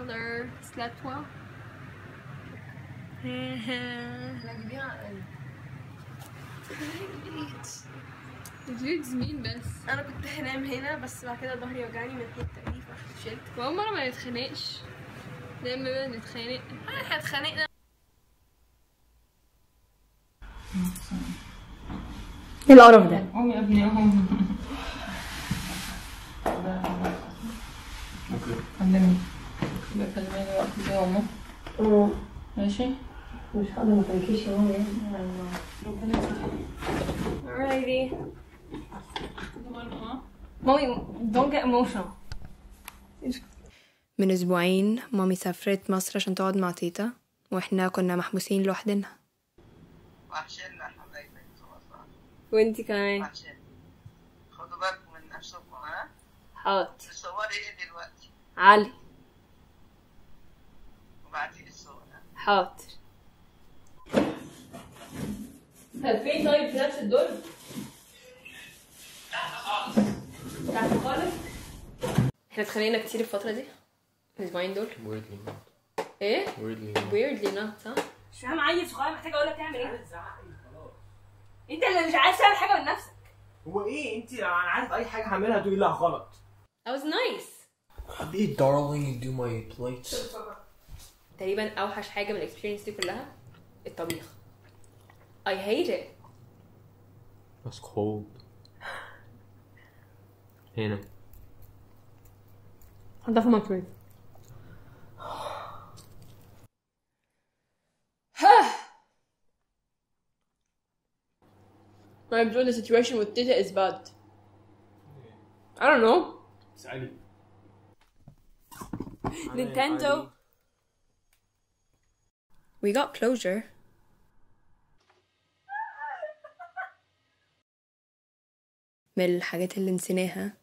color سلاتوا الجيتس مين بس انا كنت هنام هنا بس بعد كده ظهري وجعني من الحته دي فرحت شلت وأول مرة ما نتخانقش دايما بقى نتخانق احنا اتخانقنا ايه القرف ده؟ قوم يا ابني قوم كلمني بكلمني وقت دي يا ماما ماشي مش هقدر ما تنكيش يا ماما يعني ربنا alrighty مامي don't get emotional من أسبوعين مامي سافرت مصر عشان تقعد مع تيتا وإحنا كنا محبوسين لوحدنا وحشنا حبايبك والله وانتي كمان وحشنا خدوا بالكم من نفسكم ها حاضر تصوري ايه دلوقتي علي وبعتي لي الصور ها حاضر فين طيب في نفس الدور؟ تحت خالص احنا اتخانقنا كتير الفترة دي الاسبوعين دول Weirdly not. ايه Weirdly not. weirdly not صح مش فاهم عيل صغير محتاج اقول لك تعمل ايه انت اللي مش عايز تعمل حاجه من نفسك هو ايه انت انا عارف اي حاجه هعملها تقولي لا غلط that was nice Be darling and do my plates. تقريبا اوحش حاجة من الاكسبيرينس دي كلها الطبيخ I hate it That's cold. هنا حطها في الميكرويف My brother the situation with Tita is bad I don't know اسالي Nintendo We got closure من الحاجات اللي نسيناها